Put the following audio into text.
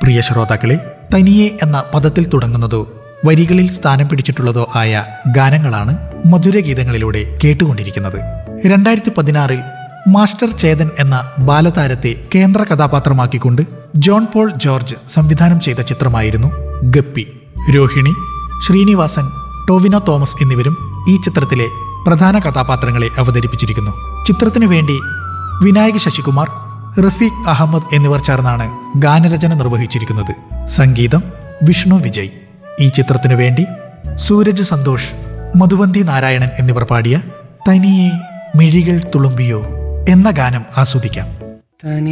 പ്രിയ ശ്രോതാക്കളെ തനിയെ എന്ന പദത്തിൽ തുടങ്ങുന്നതോ വരികളിൽ സ്ഥാനം പിടിച്ചിട്ടുള്ളതോ ആയ ഗാനങ്ങളാണ് മധുരഗീതങ്ങളിലൂടെ കേട്ടുകൊണ്ടിരിക്കുന്നത് രണ്ടായിരത്തി പതിനാറിൽ മാസ്റ്റർ ചേതൻ എന്ന ബാലതാരത്തെ കേന്ദ്ര കഥാപാത്രമാക്കിക്കൊണ്ട് ജോൺ പോൾ ജോർജ് സംവിധാനം ചെയ്ത ചിത്രമായിരുന്നു ഗപ്പി രോഹിണി ശ്രീനിവാസൻ ടോവിനോ തോമസ് എന്നിവരും ഈ ചിത്രത്തിലെ പ്രധാന കഥാപാത്രങ്ങളെ അവതരിപ്പിച്ചിരിക്കുന്നു ചിത്രത്തിനു വേണ്ടി വിനായക് ശശികുമാർ റഫീഖ് അഹമ്മദ് എന്നിവർ ചേർന്നാണ് ഗാനരചന നിർവഹിച്ചിരിക്കുന്നത് സംഗീതം വിഷ്ണു വിജയ് ഈ ചിത്രത്തിനു വേണ്ടി സൂരജ് സന്തോഷ് മധുവന്തി നാരായണൻ എന്നിവർ പാടിയ തനിയെ മിഴികൾ തുളുമ്പിയോ എന്ന ഗാനം ആസ്വദിക്കാം തനി